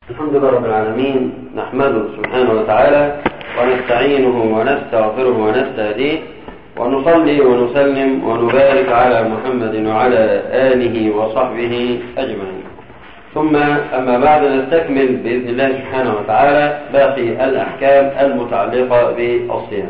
الحمد لله رب العالمين نحمده سبحانه وتعالى ونستعينه ونستغفره ونستهديه ونصلي ونسلم ونبارك على محمد وعلى آله وصحبه أجمعين ثم أما بعد نستكمل بإذن الله سبحانه وتعالى باقي الأحكام المتعلقة بالصيام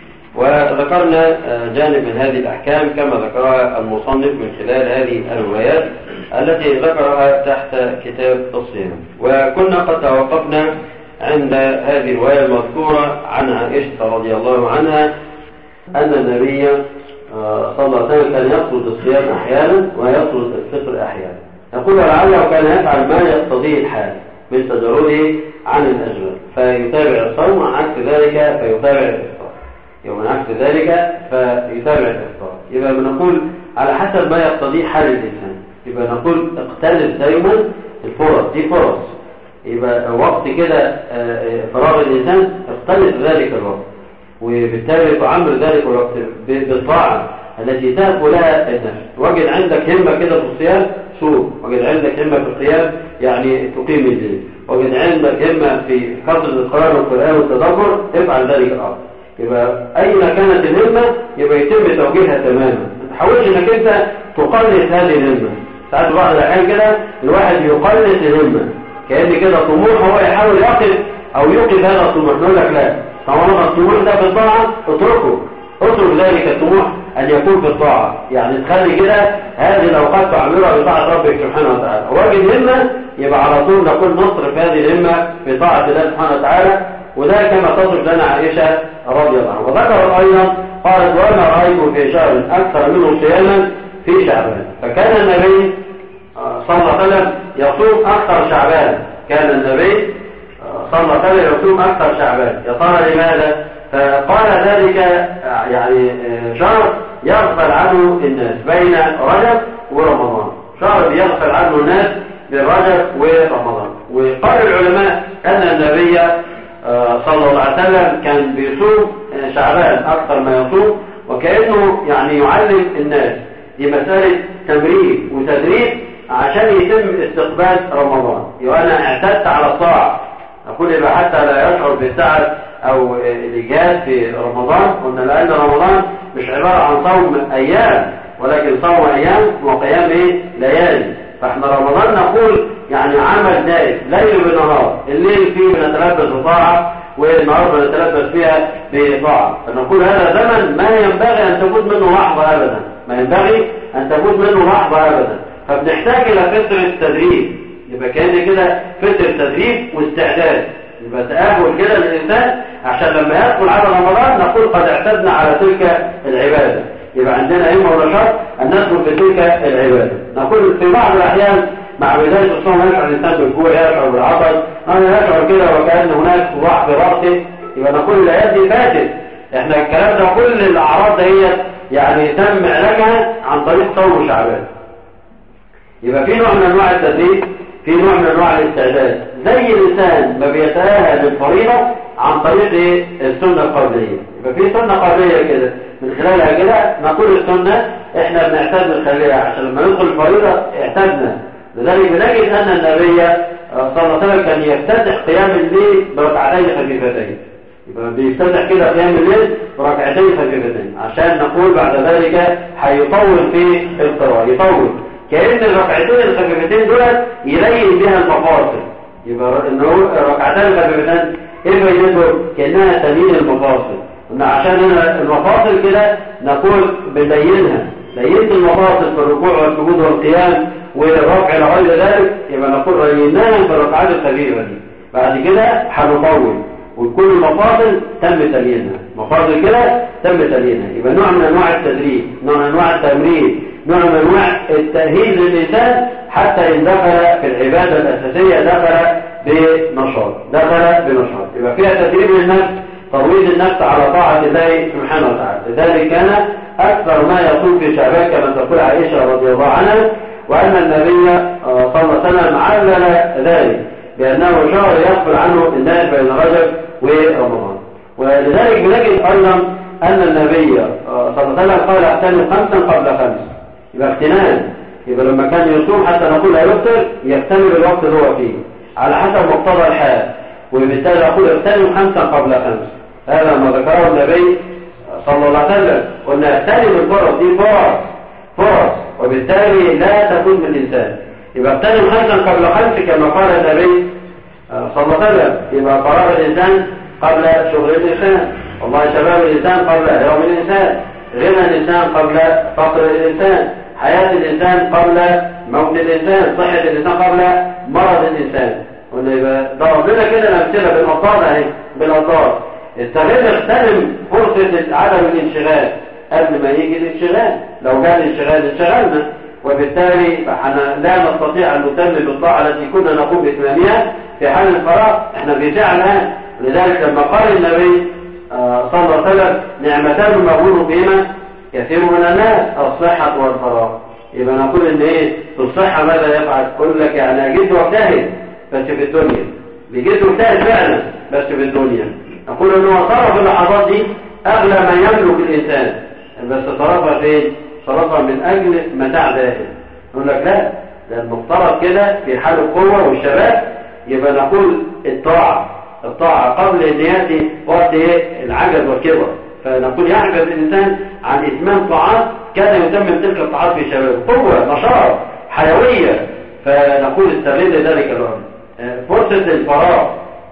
وذكرنا جانب من هذه الأحكام كما ذكرها المصنف من خلال هذه الروايات التي ذكرها تحت كتاب الصيام وكنا قد توقفنا عند هذه الرواية المذكورة عن عائشة رضي الله عنها أن النبي صلى الله عليه وسلم كان يقصد الصيام أحيانا ويقصد الفطر أحيانا يقول ولعله كان يفعل ما يقتضيه الحال من تجرده عن الأجر فيتابع الصوم عكس ذلك فيتابع الإفطار يوم عكس ذلك فيتابع الإفطار يبقى بنقول على حسب ما يقتضيه حال الإنسان يبقى نقول اقتنص دايما الفرص دي فرص يبقى وقت كده فراغ الإنسان اقتنص ذلك الوقت وبالتالي تعمر ذلك الوقت بالطاعة التي تأكل لها النفس وجد عندك همة كده في الصيام صوم وجد عندك همة في القيام يعني تقيم الليل وجد عندك همة في كثرة القرآن والقرآن والتدبر افعل ذلك الأمر يبقى أين كانت الهمة يبقى يتم توجيهها تماما ما تحاولش انك انت تقلص هذه الهمة ساعات بعض الأحيان كده الواحد يقلص الهمة كأن كده طموح هو يحاول يقف أو يوقف هذا الطموح نقول لك لا طالما الطموح ده في الطاعة اتركه اترك ذلك الطموح أن يكون في الطاعة يعني تخلي كده هذه الأوقات تعملها بطاعة ربك سبحانه وتعالى واجد همة يبقى على طول نقول نصرف هذه الهمة في طاعة الله سبحانه وتعالى وده كما تصف لنا عائشة رضي الله عنها وذكر أيضا قالت وما رأيت في شهر أكثر منه صياما في شعبان فكان النبي صلى الله عليه وسلم يصوم أكثر شعبان كان النبي صلى الله عليه وسلم يصوم أكثر شعبان يا ترى لماذا؟ فقال ذلك يعني شهر يغفل عنه الناس بين رجب ورمضان شهر يغفل عنه الناس بين رجب ورمضان وقال العلماء أن النبي صلى الله عليه وسلم كان بيصوم شعبان أكثر ما يصوم وكأنه يعني يعلم الناس دي مسألة تمرين وتدريب عشان يتم استقبال رمضان يبقى أنا اعتدت على الطاعة أقول يبقى حتى لا يشعر بالتعب أو الإيجاد في رمضان قلنا لأن رمضان مش عبارة عن صوم أيام ولكن صوم أيام وقيام إيه؟ ليالي فاحنا رمضان نقول يعني عمل دائم ليل بنهار الليل فيه بنتلبس بطاعة والنهار بنتلبس فيها بطاعة فنقول هذا زمن ما ينبغي أن تفوت منه لحظة أبدا ما ينبغي أن تفوت منه لحظة أبدا فبنحتاج إلى فترة التدريب يبقى كأن كده فترة تدريب واستعداد يبقى تأهل كده للإنسان عشان لما يدخل على رمضان نقول قد اعتدنا على تلك العبادة يبقى عندنا همة ونشاط أن ندخل في تلك العبادة نقول في بعض الأحيان مع بداية الصوم يشعر الإنسان بالجوع يشعر بالعطش أنا يشعر كده وكأن هناك صداع في رأسه يبقى نقول الآيات دي فاتت احنا الكلام ده كل الأعراض دي يعني تم علاجها عن طريق صوم شعبان يبقى في نوع من أنواع التدريب في نوع من أنواع الاستعداد زي الإنسان ما بيتأهل للفريضة عن طريق ايه السنة القبلية يبقى في سنة قبلية كده من خلالها كده نقول السنة احنا بنعتاد نخليها عشان لما ندخل الفريضة اعتدنا لذلك بنجد أن النبي صلى الله عليه وسلم كان يفتتح قيام الليل بركعتين خفيفتين يبقى بيفتتح كده قيام الليل بركعتين خفيفتين عشان نقول بعد ذلك هيطول في القراءة يطول كأن الركعتين الخفيفتين دولت يلين بها المفاصل يبقى انه الركعتين الخفيفتين ايه فايدته كانها تلين المفاصل ان عشان هنا المفاصل كده نقول بنلينها لينت المفاصل في الركوع والسجود والقيام والرفع لغير ذلك يبقى نقول ليناها في الركعات الخفيفه دي بعد كده هنطول وكل المفاصل تم تليينها مفاصل كده تم تليينها يبقى نوع من انواع التدريب نوع من انواع التمرين نوع من انواع التأهيل للإنسان حتى إن دخل في العبادة الأساسية دخل بنشاط دخل بنشاط يبقى فيها تدريب للنفس ترويض النفس على طاعة الله سبحانه وتعالى لذلك كان أكثر ما يصوم في شعبان كما تقول عائشة رضي الله عنها وأن النبي صلى الله عليه وسلم علل ذلك بأنه شهر يغفل عنه الناس بين رجب ورمضان ولذلك بنجد أيضا أن النبي صلى الله عليه وسلم قال اغتنم خمسا قبل خمس يبقى اغتنام يبقى لما كان يصوم حتى نقول لا يفطر يكتمل الوقت اللي هو فيه على حسب مقتضى الحال وبالتالي أقول اغتنم خمسا قبل خمس هذا ما ذكره النبي صلى الله عليه وسلم قلنا اغتنم الفرص دي فرص فرص وبالتالي لا تكون بالإنسان يبقى اغتنم خمسا قبل خمس كما قال النبي صلى الله عليه وسلم يبقى فراغ الإنسان قبل شغل الإنسان والله شباب الإنسان قبل يوم الإنسان غنى الإنسان قبل فقر الإنسان حياة الإنسان قبل موت الإنسان صحة الإنسان قبل مرض الإنسان ضرب لنا كده الأمثلة بالأطار اهي بالأطار استغل اغتنم فرصة عدم الانشغال قبل ما يجي الانشغال لو جاء الانشغال انشغلنا وبالتالي فاحنا لا نستطيع أن نتمم بالطاعة التي كنا نقوم بإتمامها في حال الفراغ احنا في ساعة الآن لذلك لما قال النبي صلى الله عليه وسلم نعمتان مغبون فيهما كثير من الناس الصحة والفراغ يبقى نقول ان ايه في الصحة ماذا يفعل يقول لك يعني اجد واجتهد بس في الدنيا بيجد واجتهد فعلا بس في الدنيا نقول ان هو صرف اللحظات دي اغلى ما يملك الانسان بس صرفها فين صرفها من اجل متاع ذاهب يقول لك لا ده المفترض كده في حال القوة والشباب يبقى نقول الطاعة الطاعة قبل ان ياتي وقت ايه العجز والكبر فنقول يعجز الانسان عن اتمام طاعات كان يتمم تلك الطاعات في شبابه قوة نشاط حيوية فنقول استغل ذلك الامر فرصة الفراغ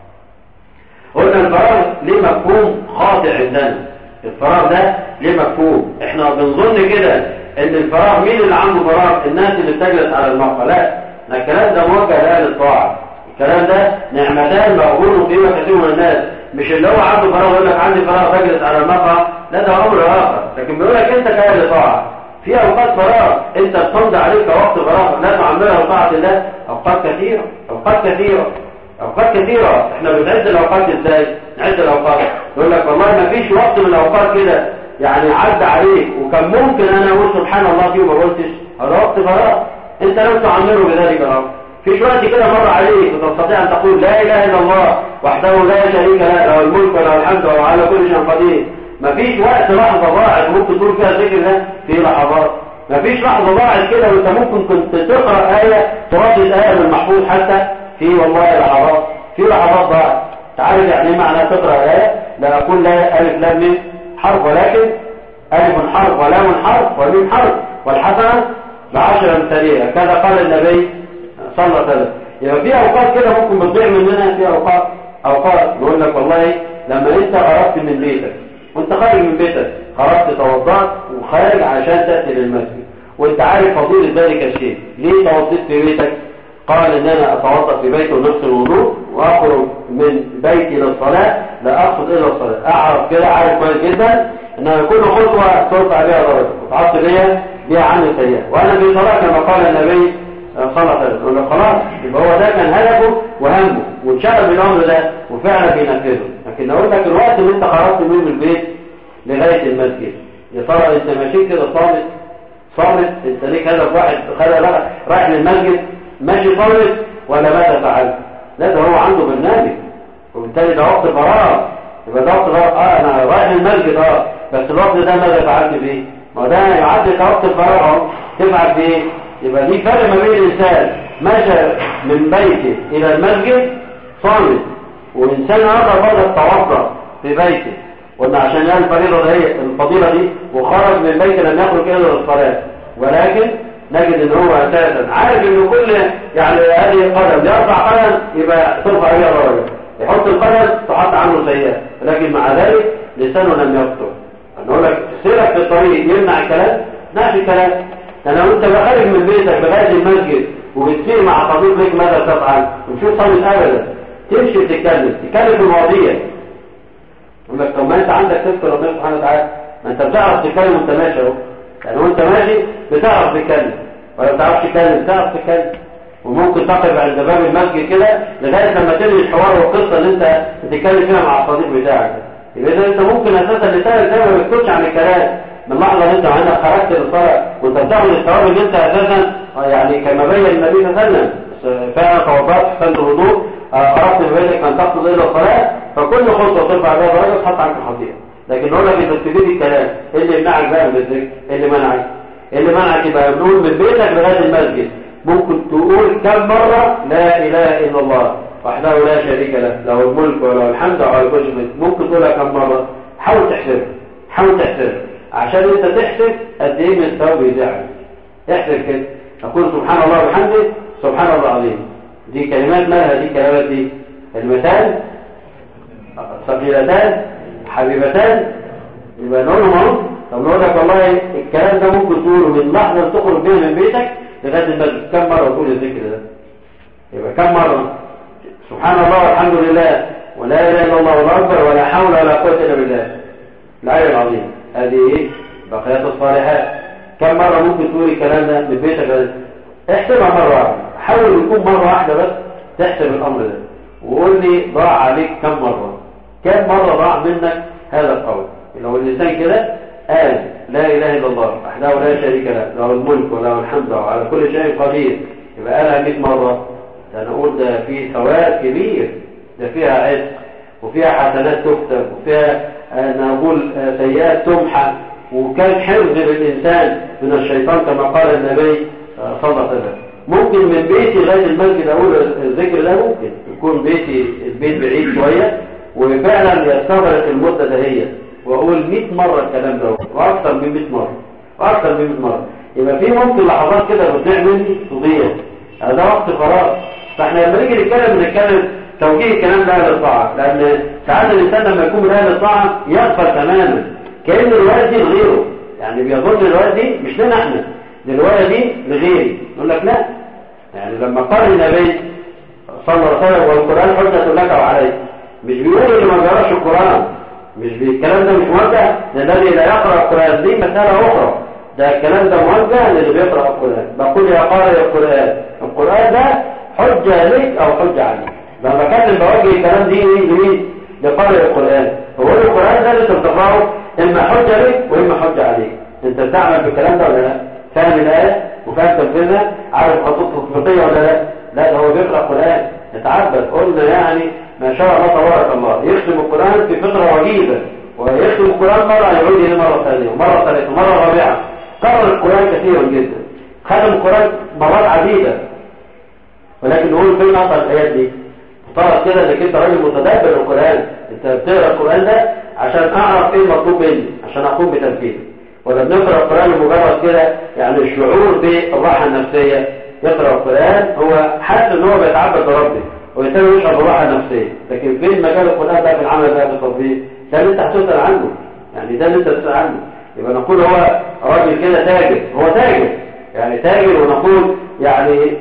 قلنا الفراغ ليه مفهوم خاطئ عندنا الفراغ ده ليه مفهوم احنا بنظن كده ان الفراغ مين اللي عنده فراغ الناس اللي بتجلس على المقهى لا الكلام ده موجه لاهل الطاعه الكلام ده نعمتان مغبون فيما كثير من الناس مش اللي هو عنده فراغ يقول لك عندي فراغ بجلس على المقهى لا ده امر اخر لكن بيقول لك انت كاهل طاعه في اوقات فراغ انت بتمضي عليك وقت فراغ لا تعملها لطاعه الله اوقات كثيره اوقات كثيره اوقات كثيره احنا بنعد الاوقات ازاي نعد الاوقات يقول لك والله ما فيش وقت من الاوقات كده يعني عدى عليك وكان ممكن انا اقول سبحان الله فيه وما قلتش هذا وقت فراغ انت لم تعمره بذلك الامر في وقت كده مر عليك وتستطيع ان تقول لا اله الا الله وحده لا شريك له له الملك وله الحمد وهو على كل شيء قدير مفيش وقت لحظه ضاعت ممكن تقول فيها ذكر ده في لحظات مفيش لحظه ضاعت كده وانت ممكن كنت تقرا ايه تردد ايه من المحفوظ حتى في والله لحظات في لحظات ضاعت تعرف يعني ايه معنى تقرا ايه لا اقول لا الف لام ميم حرف ولكن الف حرف ولام حرف وميم حرف والحسنه بعشر امثالها كذا قال النبي صلى الله عليه وسلم يبقى في اوقات كده ممكن بتضيع مننا في اوقات اوقات يقول لك والله لما انت خرجت من بيتك وانت خارج من بيتك خرجت توضأت وخارج عشان تأتي للمسجد وانت عارف فضيلة ذلك الشيء ليه توضيت في بيتك قال ان انا اتوضأ في بيتي ونفس الوضوء واخرج من بيتي للصلاة لا اقصد الا الصلاة اعرف كده عارف كويس جدا ان كل خطوة ترفع بها درجة وتعطي بيها بيها عني سيئة وانا في صلاة كما قال النبي صلى الله عليه وسلم يقول لك خلاص يبقى هو ده كان هدفه وهمه واتشغل بالامر ده وفعلا بينفذه لكن اقول لك الوقت اللي انت خرجت منه من البيت لغايه المسجد يا ترى انت ماشي كده صامت صامت انت ليك هدف واحد خلى رايح للمسجد ماشي صامت ولا ماذا فعلت؟ لا ده هو عنده برنامج وبالتالي ده وقت فراغ يبقى ده وقت فراغ اه انا رايح للمسجد اه بس الوقت ده ماذا فعلت فيه؟ ما ده يعد كوقت فراغ اهو تفعل فيه يبقى دي فرق ما بين الإنسان مشى من بيته إلى المسجد صامت وإنسان آخر بدأ التوضأ في بيته قلنا عشان يعني الفريضة دي الفضيلة دي وخرج من بيته لم يخرج إلا للصلاة ولكن نجد ان هو اساسا عارف ان كل يعني هذه قدم يرفع قدم يبقى ترفع بها درجه يحط القدم تحط عنه سيئه لكن مع ذلك لسانه لم يفتر نقول لك سيرك في الطريق يمنع الكلام نعش الكلام انا وانت خارج من بيتك لغايه المسجد وبتسير مع صديق ليك ماذا تفعل ومش صامت ابدا تمشي تتكلم تتكلم في مواضيع يقول لك طب ما انت عندك تذكر ربنا سبحانه وتعالى ما انت بتعرف تتكلم وانت ماشي اهو يعني وانت ماشي بتعرف تتكلم ولا بتعرفش تتكلم بتعرف تتكلم وممكن تقف عند باب المسجد كده لغايه لما تنهي الحوار والقصه اللي انت بتتكلم فيها مع الصديق بتاعك يبقى اذا انت ممكن اساسا لسانك ده ما بيسكتش عن الكلام من اللحظه اللي انت عندك خرجت للصلاه وانت بتعمل الثواب اللي انت اساسا يعني كما بين النبي صلى الله عليه وسلم فعلا توضأت احسنت الوضوء خرجت من بيتك ان تقصد الى الصلاه فكل خطوه ترفع بها درجه تحط عنك خطيئه لكن نقول لك انت تبتدي الكلام ايه اللي يمنعك بقى من الذكر ايه اللي منعك ايه اللي منعك يبقى بنقول من بيتك لغايه المسجد ممكن تقول كم مرة لا إله إلا الله وحده لا شريك له له الملك وله الحمد وعلى كل شيء ممكن تقولها كم مرة حاول تحسب حاول تحسب عشان انت تحسب قد ايه من الثواب بيزعل احسب كده تقول سبحان الله وبحمده سبحان الله العظيم دي كلمات مالها دي كلمات دي كلمتان ثقيلتان حبيبتان يبقى نقول لهم اهو طب نقول لك والله الكلام ده ممكن تقوله من لحظه تخرج بيه من بيتك لغايه ما كم مره تقول الذكر ده يبقى كم مره سبحان الله والحمد لله ولا اله الا الله والله اكبر ولا حول ولا قوه الا بالله العلي العظيم هذه ايه بقيات الصالحات كم مره ممكن تقول الكلام ده من بيتك احسبها مره واحده حاول يكون مره واحده بس تحسب الامر ده وقول لي ضاع عليك كم مره كم مره ضاع منك هذا القول لو الانسان كده قال لا اله الا الله وحده لا شريك له له الملك وله الحمد وعلى كل شيء قدير يبقى قالها 100 مره ده نقول ده في ثواب كبير ده فيها عتق وفيها حسنات تكتب وفيها نقول سيئات تمحى وكان حفظ للإنسان من الشيطان كما قال النبي صلى الله عليه وسلم ممكن من بيتي لغاية المسجد أقول الذكر ده ممكن يكون بيتي البيت بعيد شوية وفعلا يستغرق المدة دهية وأقول 100 مرة الكلام ده وأكثر من 100 مرة وأكثر من 100 مرة يبقى في ممكن لحظات كده بتضيع مني تضيع هذا وقت فراغ فاحنا لما نيجي نتكلم بنتكلم توجيه الكلام ده اهل الطاعه لان ساعات الانسان لما يكون من اهل الطاعه يغفل تماما كان الروايه دي لغيره يعني بيظن الروايه دي مش لنا احنا دي الروايه دي لغيري يقول لك لا يعني لما قال النبي صلى الله عليه وسلم والقران حجه لك وعليك مش بيقول اللي ما جراش القران مش الكلام ده مش موجه للذي لا يقرا القران دي مساله اخرى ده الكلام ده موجه للي بيقرا القران بقول يا قارئ القران القران ده حجه لك او حجه عليك لما كان بوجه الكلام دي لمين لقارئ القرآن هو القرآن ده اللي تنتفعه إما حجة لك وإما حجة عليك أنت بتعمل بالكلام ده ولا لا فاهم الآية وفاهم تنفيذها عارف خطوط تطبيقية ولا لا لا ده هو بيقرأ قرآن يتعبد قلنا يعني ما شاء الله تبارك الله يختم القرآن في فترة وجيزة ويختم القرآن مرة يعود إليه مرة ثانية ومرة ثالثة ومرة رابعة قرأ القرآن كثيرا جدا ختم القرآن مرات عديدة ولكن نقول فين أصل الآيات دي طرق كده انك انت راجل متدبر القرآن انت بتقرا القرآن ده عشان اعرف ايه المطلوب مني عشان اقوم بتنفيذه ولا بنقرا القرآن مجرد كده يعني الشعور بالراحة النفسية يقرا القرآن هو حاسس ان هو بيتعبد بربه ويسوي يشعر بالراحة النفسية لكن فين مجال القرآن ده في العمل ده في التطبيق ده اللي انت هتسأل عنه يعني ده اللي انت تسأل عنه يبقى نقول هو راجل كده تاجر هو تاجر يعني تاجر ونقول يعني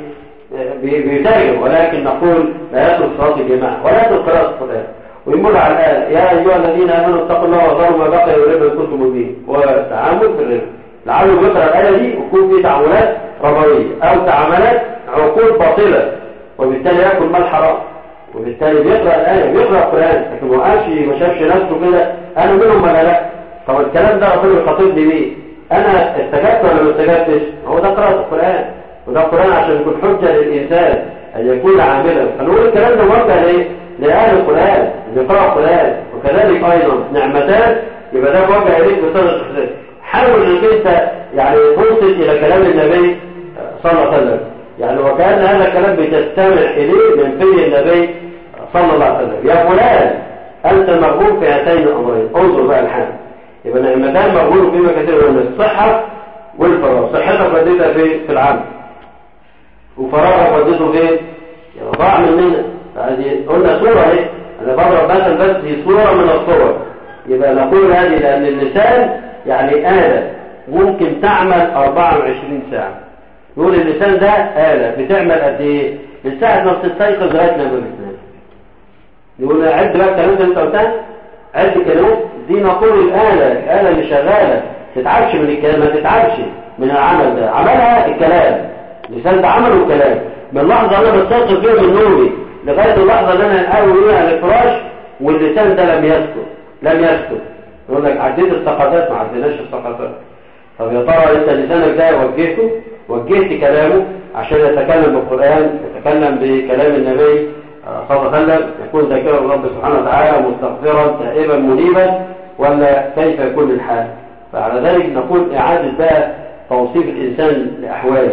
بيتاجر ولكن نقول لا يترك صلاة الجماعة ولا يترك قراءة القرآن ويمر على الآية يا أيها الذين آمنوا اتقوا الله وذروا ما بقي من الربا إن كنتم مؤمنين والتعامل في الربا لعله بيقرأ الآية دي ويكون في تعاملات ربوية أو تعاملات عقود باطلة وبالتالي يأكل مال حرام وبالتالي بيقرأ الآية بيقرأ القرآن لكن ما قالش ما شافش نفسه كده أنا منهم ولا لا طب الكلام ده ربنا يخاطبني بيه أنا استجبت ولا ما استجبتش هو ده قراءة القرآن وده القرآن عشان يكون حجة للإنسان أن يكون عاملا فنقول الكلام ده موجه ليه؟ لأهل القرآن اللي يقرأ القرآن وكذلك أيضا نعمتان يبقى ده موجه إليك بصدق الشخصية حاول انك انت يعني توصل إلى كلام النبي صلى الله عليه وسلم يعني وكأن هذا الكلام بتستمع إليه من في النبي صلى الله عليه وسلم يا فلان أنت مغبون في هاتين الأمرين انظر بقى الحال يبقى نعمتان مغبون فيما كثير من الصحة والفراغ صحتك وديتها في في العمل وفراغك وديته فين يعني ضاع مننا فهذه قلنا صورة اهي انا بضرب مثلا بس دي صورة من الصور يبقى نقول هذه لان اللسان يعني آلة ممكن تعمل 24 ساعة يقول اللسان ده آلة بتعمل قد ايه من ساعة ما بتستيقظ لغاية لما بتنام يقول عد بقى الكلام ده انت قلتها عد كلمات دي نقول الآلة الآلة اللي شغالة تتعبش من الكلام ما تتعبش من العمل ده عملها الكلام لسان ده عمله الكلام من اللحظة اللي انا بستيقظ فيها من نومي لغاية اللحظة اللي انا اقوي فيها على الفراش واللسان ده لم يسكت لم يسكت يقول لك عديت السقطات ما عديناش السقطات طب يا ترى انت لسانك ده وجهته وجهت كلامه عشان يتكلم بالقرآن يتكلم بكلام النبي صلى الله عليه وسلم يكون ذاكرا الرب سبحانه وتعالى مستغفرا تائبا منيبا ولا كيف يكون الحال فعلى ذلك نقول إعادة بقى توصيف الإنسان لأحواله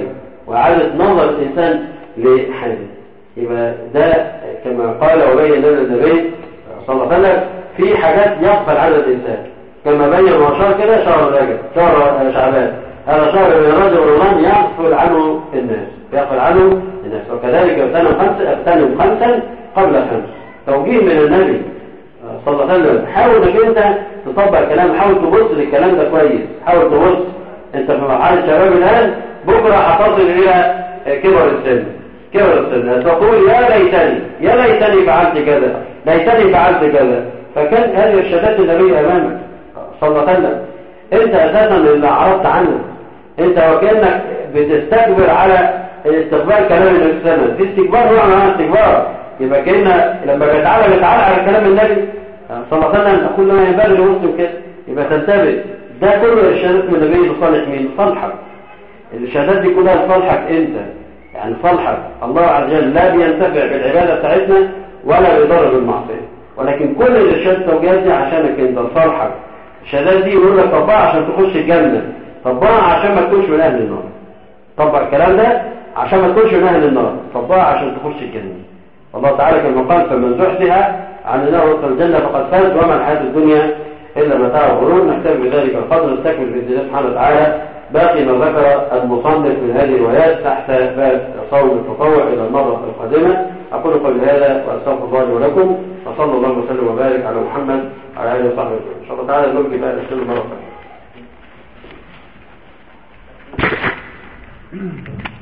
وإعادة نظر الإنسان لحاله يبقى ده كما قال وبين لنا النبي صلى الله عليه وسلم في حاجات يغفل عنها الإنسان كما بين وشار كده شهر رجب شهر شعبان هذا شهر من رجب ورمضان يغفل عنه الناس يغفل عنه الناس وكذلك اغتنم خمسا اغتنم خمسا قبل خمس توجيه من النبي صلى الله عليه وسلم حاول انك انت تطبق الكلام حاول تبص للكلام ده كويس حاول تبص انت في مرحله الشباب الان بكره هتصل الى كبر السن كبر السن تقول يا ليتني يا ليتني فعلت كذا ليتني فعلت كذا فكان هذه ارشادات النبي امامك صلى الله عليه وسلم انت اساسا اللي عرضت عنه انت وكانك بتستكبر على استقبال كلام النبي صلى الله عليه وسلم في استكبار نوع من استكبار يبقى كأن لما بيتعالى بيتعالى على كلام النبي صلى الله عليه وسلم كل ما ينبغي لمسلم كده يبقى تنتبه ده كله ارشادات من النبي لصالح مين؟ لصالحك الارشادات دي كلها لصالحك انت يعني صالحك الله عز وجل لا بينتفع بالعباده بتاعتنا ولا بيضر بالمعصيه ولكن كل الارشاد التوجيهات دي عشانك انت لصالحك الشهادات دي يقول لك طبقها عشان تخش الجنه طبقها عشان ما تكونش من اهل النار طبق الكلام ده عشان ما تكونش من اهل النار طبقها عشان تخش الجنه الله تعالى كما قال فمن زحزح عن النار وصل الجنة فقد فاز وما الحياة الدنيا إلا متاع الغرور نحتاج بذلك القدر نستكمل بإذن الله سبحانه وتعالى باقي ما ذكر المصنف من هذه الروايات تحت باب صوم التطوع إلى المرة القادمة أقول قولي هذا وأستغفر الله لي ولكم وصلى الله وسلم وبارك على محمد وعلى آله وصحبه وسلم إن شاء الله تعالى نرجع بقى الأسئلة مرة ثانية